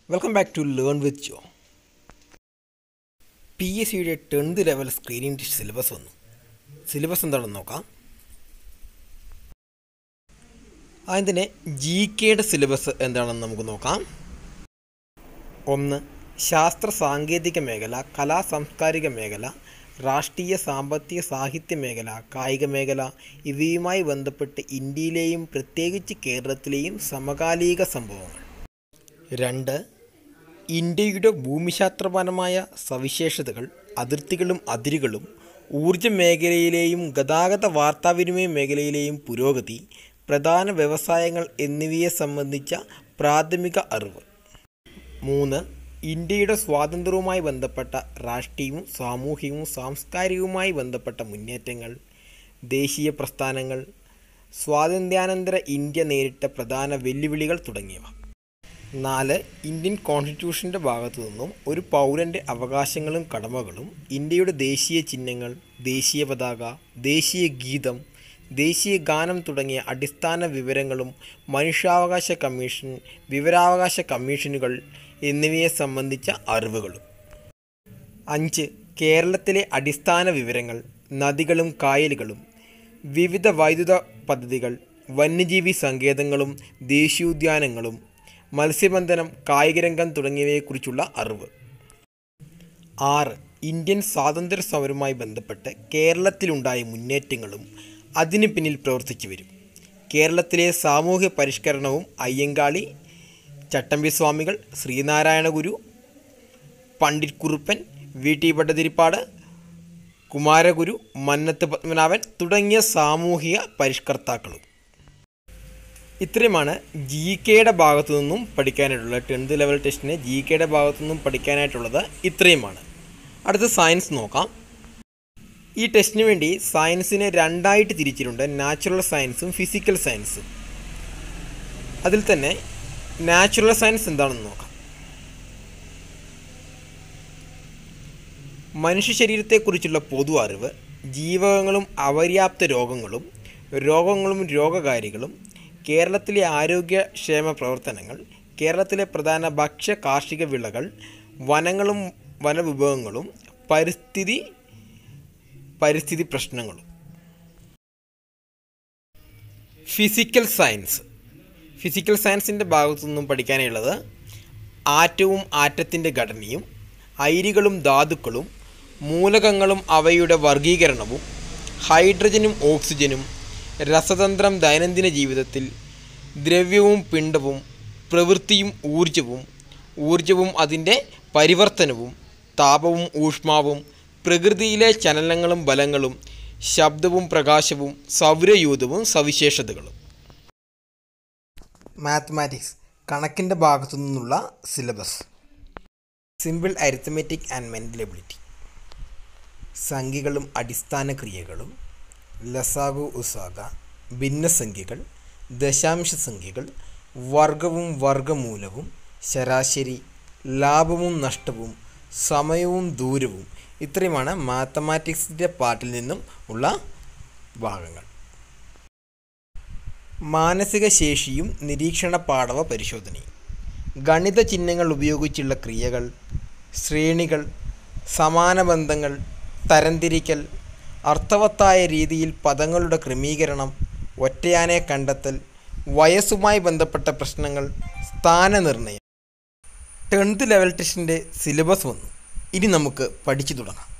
welcome back to learn with Jo P S സിയുടെ tenth level screening test syllabus വന്നു syllabus എന്താണെന്ന് നോക്കാം ആദ്യം തന്നെ ജി കെയുടെ സിലബസ് എന്താണെന്ന് നമുക്ക് നോക്കാം ഒന്ന് ശാസ്ത്ര സാങ്കേതിക മേഖല കലാ സാംസ്കാരിക മേഖല രാഷ്ട്രീയ സാമ്പത്തിക സാഹിത്യ മേഖല കായിക മേഖല ഇവയുമായി ബന്ധപ്പെട്ട് ഇന്ത്യയിലെയും പ്രത്യേകിച്ച് കേരളത്തിലെയും സമകാലിക സംഭവങ്ങൾ രണ്ട് ഇന്ത്യയുടെ ഭൂമിശാസ്ത്രപരമായ സവിശേഷതകൾ അതിർത്തികളും അതിരുകളും ഊർജ മേഖലയിലെയും ഗതാഗത വാർത്താവിനിമയ മേഖലയിലെയും പുരോഗതി പ്രധാന വ്യവസായങ്ങൾ എന്നിവയെ സംബന്ധിച്ച പ്രാഥമിക അറിവ് മൂന്ന് ഇന്ത്യയുടെ സ്വാതന്ത്ര്യവുമായി ബന്ധപ്പെട്ട രാഷ്ട്രീയവും സാമൂഹികവും സാംസ്കാരികവുമായി ബന്ധപ്പെട്ട മുന്നേറ്റങ്ങൾ ദേശീയ പ്രസ്ഥാനങ്ങൾ സ്വാതന്ത്ര്യാനന്തര ഇന്ത്യ നേരിട്ട പ്രധാന വെല്ലുവിളികൾ തുടങ്ങിയവ നാല് ഇന്ത്യൻ കോൺസ്റ്റിറ്റ്യൂഷൻ്റെ ഭാഗത്തു നിന്നും ഒരു പൗരൻ്റെ അവകാശങ്ങളും കടമകളും ഇന്ത്യയുടെ ദേശീയ ചിഹ്നങ്ങൾ ദേശീയ പതാക ദേശീയ ഗീതം ദേശീയ ഗാനം തുടങ്ങിയ അടിസ്ഥാന വിവരങ്ങളും മനുഷ്യാവകാശ കമ്മീഷൻ വിവരാവകാശ കമ്മീഷനുകൾ എന്നിവയെ സംബന്ധിച്ച അറിവുകളും അഞ്ച് കേരളത്തിലെ അടിസ്ഥാന വിവരങ്ങൾ നദികളും കായലുകളും വിവിധ വൈദ്യുത പദ്ധതികൾ വന്യജീവി സങ്കേതങ്ങളും ദേശീയോദ്യാനങ്ങളും മത്സ്യബന്ധനം കായികരംഗം തുടങ്ങിയവയെക്കുറിച്ചുള്ള അറിവ് ആറ് ഇന്ത്യൻ സ്വാതന്ത്ര്യ സമരവുമായി ബന്ധപ്പെട്ട് കേരളത്തിലുണ്ടായ മുന്നേറ്റങ്ങളും അതിന് പിന്നിൽ പ്രവർത്തിച്ചു വരും കേരളത്തിലെ സാമൂഹ്യ പരിഷ്കരണവും അയ്യങ്കാളി ചട്ടമ്പി സ്വാമികൾ ശ്രീനാരായണ ഗുരു പണ്ഡിറ്റ് കുറുപ്പൻ വി ടി ഭട്ടതിരിപ്പാട് കുമാരഗുരു മന്നത്ത് പത്മനാഭൻ തുടങ്ങിയ സാമൂഹിക പരിഷ്കർത്താക്കളും ഇത്രയുമാണ് ജി കെയുടെ ഭാഗത്തു നിന്നും പഠിക്കാനായിട്ടുള്ളത് ടെൻത്ത് ലെവൽ ടെസ്റ്റിന് ജി കെയുടെ ഭാഗത്തു നിന്നും പഠിക്കാനായിട്ടുള്ളത് ഇത്രയുമാണ് അടുത്ത സയൻസ് നോക്കാം ഈ ടെസ്റ്റിന് വേണ്ടി സയൻസിനെ രണ്ടായിട്ട് തിരിച്ചിട്ടുണ്ട് നാച്ചുറൽ സയൻസും ഫിസിക്കൽ സയൻസും അതിൽ തന്നെ നാച്ചുറൽ സയൻസ് എന്താണെന്ന് നോക്കാം മനുഷ്യ ശരീരത്തെക്കുറിച്ചുള്ള പൊതു അറിവ് ജീവകങ്ങളും അപര്യാപ്ത രോഗങ്ങളും രോഗങ്ങളും രോഗകാരികളും കേരളത്തിലെ ആരോഗ്യക്ഷേമ പ്രവർത്തനങ്ങൾ കേരളത്തിലെ പ്രധാന ഭക്ഷ്യ കാർഷിക വിളകൾ വനങ്ങളും വനവിഭവങ്ങളും പരിസ്ഥിതി പരിസ്ഥിതി പ്രശ്നങ്ങളും ഫിസിക്കൽ സയൻസ് ഫിസിക്കൽ സയൻസിൻ്റെ ഭാഗത്തു നിന്നും പഠിക്കാനുള്ളത് ആറ്റവും ആറ്റത്തിൻ്റെ ഘടനയും അയിരുകളും ധാതുക്കളും മൂലകങ്ങളും അവയുടെ വർഗീകരണവും ഹൈഡ്രജനും ഓക്സിജനും രസതന്ത്രം ദൈനംദിന ജീവിതത്തിൽ ദ്രവ്യവും പിണ്ഡവും പ്രവൃത്തിയും ഊർജവും ഊർജവും അതിൻ്റെ പരിവർത്തനവും താപവും ഊഷ്മാവും പ്രകൃതിയിലെ ചലനങ്ങളും ബലങ്ങളും ശബ്ദവും പ്രകാശവും സൗരയൂഥവും സവിശേഷതകളും മാത്തമാറ്റിക്സ് കണക്കിൻ്റെ ഭാഗത്തു നിന്നുള്ള syllabus simple arithmetic and mental ability സംഖ്യകളും അടിസ്ഥാന ക്രിയകളും ലസാഗു ഉസാഗ ഭിന്നസംഖ്യകൾ ദശാംശ സംഖ്യകൾ വർഗവും വർഗമൂലവും ശരാശരി ലാഭവും നഷ്ടവും സമയവും ദൂരവും ഇത്രയുമാണ് മാത്തമാറ്റിക്സിൻ്റെ പാർട്ടിൽ നിന്നും ഉള്ള ഭാഗങ്ങൾ മാനസിക ശേഷിയും നിരീക്ഷണ പാടവ പരിശോധനയും ഗണിത ചിഹ്നങ്ങൾ ഉപയോഗിച്ചുള്ള ക്രിയകൾ ശ്രേണികൾ സമാന ബന്ധങ്ങൾ തരംതിരിക്കൽ അർത്ഥവത്തായ രീതിയിൽ പദങ്ങളുടെ ക്രമീകരണം ഒറ്റയാനെ കണ്ടെത്തൽ വയസ്സുമായി ബന്ധപ്പെട്ട പ്രശ്നങ്ങൾ സ്ഥാനനിർണയം ടെൻത്ത് ലെവൽ ടെസ്റ്റിൻ്റെ സിലബസ് വന്നു ഇനി നമുക്ക് പഠിച്ചു തുടങ്ങാം